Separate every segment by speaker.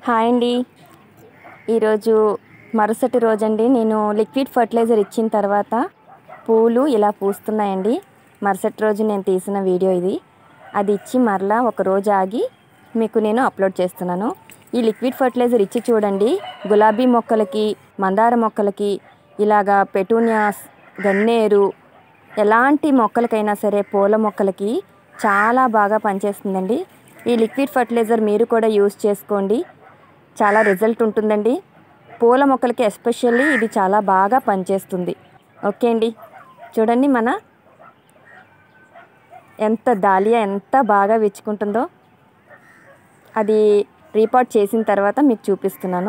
Speaker 1: hi అండి ఈరోజు మరుసటి రోజండి నేను లిక్విడ్ ఫర్టిలైజర్ ఇచ్చిన తర్వాత పూలు ఇలా పూస్తున్నాయండి మరుసటి రోజు నేను తీసిన వీడియో ఇది అది ఇచ్చి మరలా ఒక రోజు ఆగి మీకు నేను అప్లోడ్ చేస్తున్నాను ఈ లిక్విడ్ ఫర్టిలైజర్ ఇచ్చి చూడండి గులాబీ మొక్కలకి మందార మొక్కలకి ఇలాగా పెటూనియాస్ గన్నేరు ఎలాంటి మొక్కలకైనా సరే పూల మొక్కలకి చాలా బాగా పనిచేస్తుందండి ఈ లిక్విడ్ ఫర్టిలైజర్ మీరు కూడా యూస్ చేసుకోండి చాలా రిజల్ట్ ఉంటుందండి పూల మొక్కలకి ఎస్పెషల్లీ ఇది చాలా బాగా పనిచేస్తుంది ఓకే అండి చూడండి మన ఎంత దాలియా ఎంత బాగా విచ్చుకుంటుందో అది రీపాట్ చేసిన తర్వాత మీకు చూపిస్తున్నాను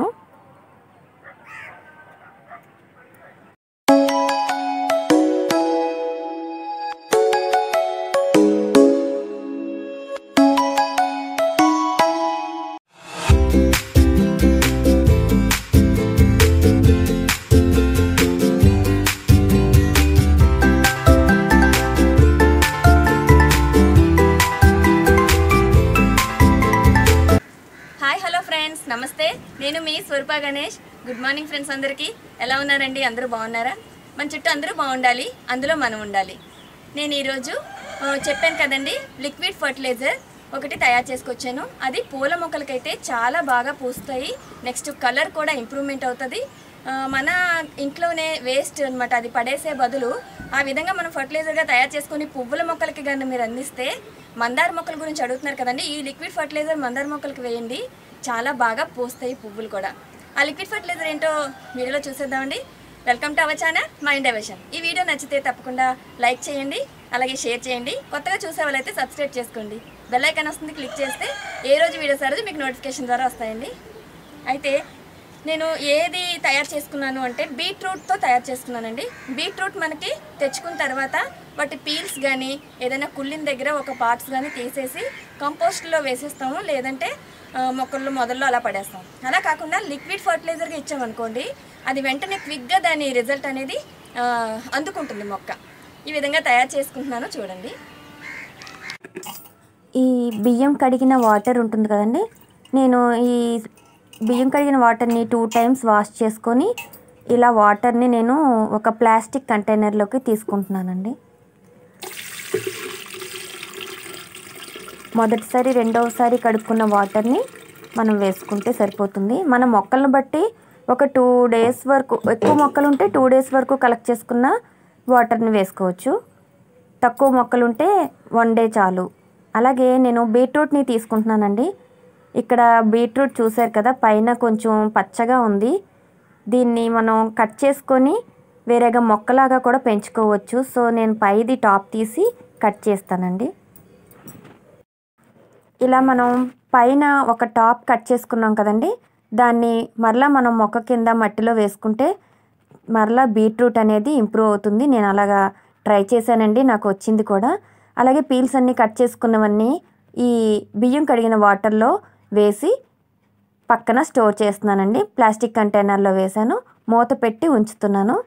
Speaker 1: హాయ్ హలో ఫ్రెండ్స్ నమస్తే నేను మీ Swaroopa Ganesh good morning friends అందరికీ ఎలా ఉన్నారండి అందరూ బాగున్నారా మన చుట్టూ అందరూ బాగుండాలి అందులో మనం ఉండాలి నేను ఈరోజు ఆ, చెప్పాను కదండి లిక్విడ్ ఫర్టిలైజర్ ఒకటి తయారు చేసుకొచ్చాను అది పూల మొక్కలకైతే చాలా బాగా పూస్తాయి నెక్స్ట్ కలర్ కూడా ఇంప్రూవ్మెంట్ అవుతుంది ఆ, మన ఇంట్లోనే వేస్ట్ అన్నమాట అది పడేసే బదులు ఆ విధంగా మనం ఫర్టిలైజర్గా తయారు చేసుకొని పువ్వుల మొక్కలకి కానీ మీరు అందిస్తే మందార మొక్కల గురించి అడుగుతున్నారు కదండి ఈ లిక్విడ్ ఫర్టిలైజర్ మందార మొక్కలకి వేయండి చాలా బాగా పూస్తాయి పువ్వులు కూడా ఆ లిక్విడ్ ఫర్టిలైజర్ ఏంటో వీడియోలో చూసేద్దామండి welcome to our channel mind diversion ఈ వీడియో నచ్చితే తప్పకుండా లైక్ చేయండి అలాగే షేర్ చేయండి కొత్తగా చూసే వాళ్ళైతే సబ్స్క్రైబ్ చేసుకోండి బెల్ ఐకాన్ వస్తుంది క్లిక్ చేస్తే ఏ రోజు వీడియోస్ ఆ రోజు మీకు నోటిఫికేషన్ ద్వారా వస్తాయండి అయితే నేను ఏది తయారు చేసుకున్నాను అంటే బీట్రూట్తో తయారు చేసుకున్నానండి బీట్రూట్ మనకి తెచ్చుకున్న తర్వాత వాటి పీల్స్ కానీ ఏదైనా కుళ్ళిన దగ్గర ఒక పార్ట్స్ కానీ తీసేసి కంపోస్ట్లో వేసేస్తాము లేదంటే ఆ, మొక్కల్లో మొదల్లో అలా పడేస్తాం అలా కాకుండా లిక్విడ్ ఫర్టిలైజర్గా ఇచ్చామనుకోండి అది వెంటనే క్విక్గా దాని రిజల్ట్ అనేది ఆ, అందుకుంటుంది మొక్క ఈ విధంగా తయారు చేసుకుంటున్నాను చూడండి ఈ బియ్యం కడిగిన వాటర్ ఉంటుంది కదండి నేను ఈ బియ్యం కడిగిన వాటర్ని టూ టైమ్స్ వాష్ చేసుకొని ఇలా వాటర్ని నేను ఒక ప్లాస్టిక్ కంటైనర్లోకి తీసుకుంటున్నానండి మొదటిసారి రెండవసారి కడుక్కున్న వాటర్ని మనం వేసుకుంటే సరిపోతుంది మన మొక్కలను బట్టి ఒక టూ డేస్ వరకు ఎక్కువ మొక్కలు ఉంటే టూ డేస్ వరకు కలెక్ట్ చేసుకున్న వాటర్ని వేసుకోవచ్చు తక్కువ మొక్కలు ఉంటే వన్ డే చాలు అలాగే నేను బీట్రూట్ని తీసుకుంటున్నానండి ఇక్కడ బీట్రూట్ చూశారు కదా పైన కొంచెం పచ్చగా ఉంది దీన్ని మనం కట్ చేసుకొని వేరేగా మొక్కలాగా కూడా పెంచుకోవచ్చు సో నేను పైది టాప్ తీసి కట్ చేస్తానండి ఇలా మనం పైన ఒక టాప్ కట్ చేసుకున్నాం కదండి దాన్ని మరలా మనం మొక్క కింద మట్టిలో వేసుకుంటే మరలా బీట్రూట్ అనేది ఇంప్రూవ్ అవుతుంది నేను అలాగా ట్రై చేశానండి నాకు వచ్చింది కూడా అలాగే పీల్స్ అన్నీ కట్ చేసుకున్నవన్నీ ఈ బియ్యం కడిగిన వాటర్లో వేసి పక్కన స్టోర్ చేస్తున్నానండి ప్లాస్టిక్ కంటైనర్లో వేసాను మూత పెట్టి ఉంచుతున్నాను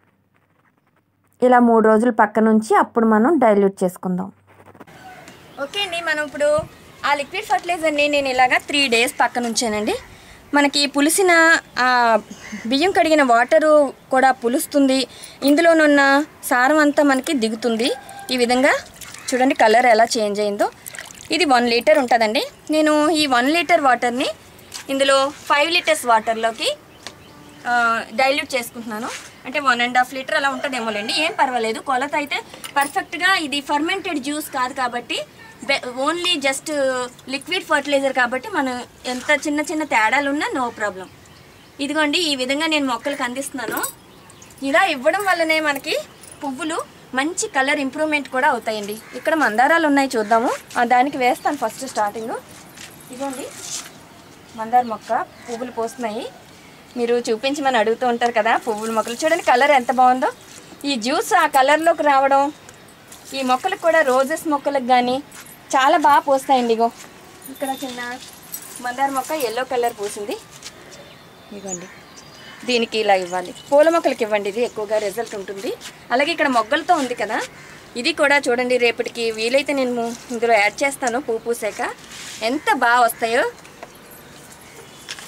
Speaker 1: ఇలా మూడు రోజులు పక్కన ఉంచి అప్పుడు మనం డైల్యూట్ చేసుకుందాం ఓకే అండి మనం ఇప్పుడు ఆ లిక్విడ్ ఫర్టిలైజర్ని నేను ఇలాగా త్రీ డేస్ పక్కన ఉంచానండి మనకి పులిసిన ఆ బియ్యం కడిగిన వాటరు కూడా పులుస్తుంది ఇందులోనున్న సారం అంతా మనకి దిగుతుంది ఈ విధంగా చూడండి కలర్ ఎలా చేంజ్ అయిందో ఇది వన్ లీటర్ ఉంటుందండి నేను ఈ వన్ లీటర్ వాటర్ని ఇందులో ఫైవ్ లీటర్స్ వాటర్లోకి డైల్యూట్ చేసుకుంటున్నాను అంటే వన్ అండ్ హాఫ్ లీటర్ అలా ఉంటుందేమోలేండి ఏం పర్వాలేదు కొలత అయితే పర్ఫెక్ట్గా ఇది ఫర్మెంటెడ్ జ్యూస్ కాదు కాబట్టి ఓన్లీ జస్ట్ లిక్విడ్ ఫర్టిలైజర్ కాబట్టి మనం ఎంత చిన్న చిన్న తేడాలు ఉన్నా నో ప్రాబ్లం ఇదిగోండి ఈ విధంగా నేను మొక్కలకు అందిస్తున్నాను ఇలా ఇవ్వడం వల్లనే మనకి పువ్వులు మంచి కలర్ ఇంప్రూవ్మెంట్ కూడా అవుతాయండి ఇక్కడ మందారాలు ఉన్నాయి చూద్దాము ఆ, దానికి వేస్తాను ఫస్ట్ స్టార్టింగ్ ఇదిగోండి మందార మొక్క పువ్వులు పోస్తున్నాయి మీరు చూపించమని అడుగుతూ ఉంటారు కదా పువ్వుల మొక్కలు చూడండి కలర్ ఎంత బాగుందో ఈ జ్యూస్ ఆ కలర్లోకి రావడం ఈ మొక్కలకు కూడా రోజెస్ మొక్కలకు కానీ చాలా బాగా పోస్తాయండి ఇగో ఇక్కడ చిన్న మందార మొక్క ఎల్లో కలర్ పూసింది ఇదిగోండి దీనికి ఇలా ఇవ్వాలి పూల మొక్కలకి ఇవ్వండి ఇది ఎక్కువగా రిజల్ట్ ఉంటుంది అలాగే ఇక్కడ మొగ్గలతో ఉంది కదా ఇది కూడా చూడండి రేపటికి వీలైతే నేను ఇందులో యాడ్ చేస్తాను పువ్వు పూసాక ఎంత బాగా వస్తాయో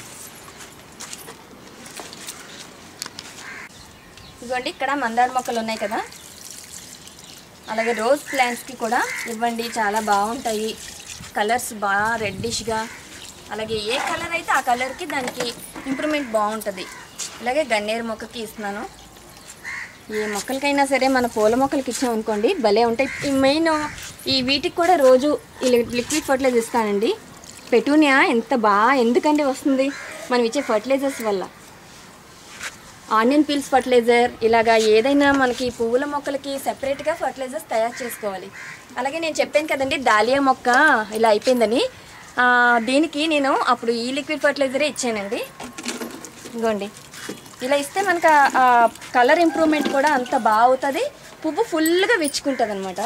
Speaker 1: ఇదిగోండి ఇక్కడ మందార మొక్కలు ఉన్నాయి కదా అలాగే రోజ్ ప్లాంట్స్కి కూడా ఇవ్వండి చాలా బాగుంటాయి కలర్స్ బాగా రెడ్డిష్గా అలాగే ఏ కలర్ అయితే ఆ కలర్కి దానికి ఇంప్రూవ్మెంట్ బాగుంటుంది ఇలాగే గన్నేరు మొక్కకి ఇస్తున్నాను ఏ మొక్కలకైనా సరే మన పూల మొక్కలకి ఇచ్చాం అనుకోండి భలే ఉంటాయి ఈ మెయిన్ ఈ వీటికి కూడా రోజు ఈ లి- లిక్విడ్ ఫర్టిలైజర్ ఇస్తానండి పెటూనియా ఎంత బాగా ఎందుకండి వస్తుంది మనం ఇచ్చే ఫర్టిలైజర్స్ వల్ల ఆనియన్ పీల్స్ ఫర్టిలైజర్ ఇలాగా ఏదైనా మనకి పువ్వుల మొక్కలకి సెపరేట్గా ఫర్టిలైజర్స్ తయారు చేసుకోవాలి అలాగే నేను చెప్పాను కదండి దాలియా మొక్క ఇలా అయిపోయిందని ఆ, దీనికి నేను అప్పుడు ఈ లిక్విడ్ ఫర్టిలైజరే ఇచ్చానండి ఇదిగోండి ఇలా ఇస్తే మనకు ఆ కలర్ ఇంప్రూవ్మెంట్ కూడా అంత బాగా అవుతుంది పువ్వు ఫుల్గా విచ్చుకుంటుంది అనమాట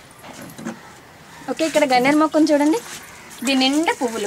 Speaker 1: ఓకే ఇక్కడ గన్నేరు మొక్కను చూడండి దీని నిండా పువ్వులు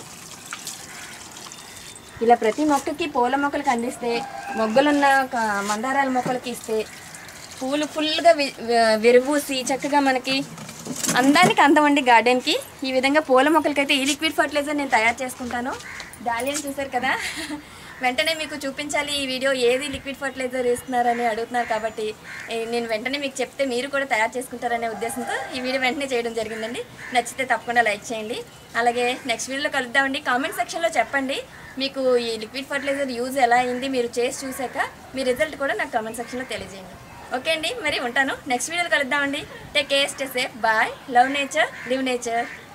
Speaker 1: ఇలా ప్రతి మొక్కకి పూల మొక్కలకి అందిస్తే మొగ్గలున్న క- మందారాల మొక్కలకి ఇస్తే పూలు ఫుల్గా వి వి- విరబూసి చక్కగా మనకి అందానికి అందమండి గార్డెన్కి ఈ విధంగా పూల మొక్కలకైతే ఈ లిక్విడ్ ఫర్టిలైజర్ నేను తయారు చేసుకుంటాను డాలియన్ చూసారు కదా వెంటనే మీకు చూపించాలి ఈ వీడియో ఏది లిక్విడ్ ఫర్టిలైజర్ ఇస్తున్నారని అడుగుతున్నారు కాబట్టి ఏ, నేను వెంటనే మీకు చెప్తే మీరు కూడా తయారు చేసుకుంటారనే ఉద్దేశంతో ఈ వీడియో వెంటనే చేయడం జరిగిందండి నచ్చితే తప్పకుండా లైక్ చేయండి అలాగే నెక్స్ట్ వీడియోలో కలుద్దామండి కామెంట్ సెక్షన్లో చెప్పండి మీకు ఈ లిక్విడ్ ఫర్టిలైజర్ యూజ్ ఎలా అయింది మీరు చేసి చూసాక మీ రిజల్ట్ కూడా నాకు కామెంట్ సెక్షన్లో తెలియజేయండి ఓకే అండి మరి ఉంటాను నెక్స్ట్ వీడియోలో కలుద్దామండి take care stay safe bye love nature live nature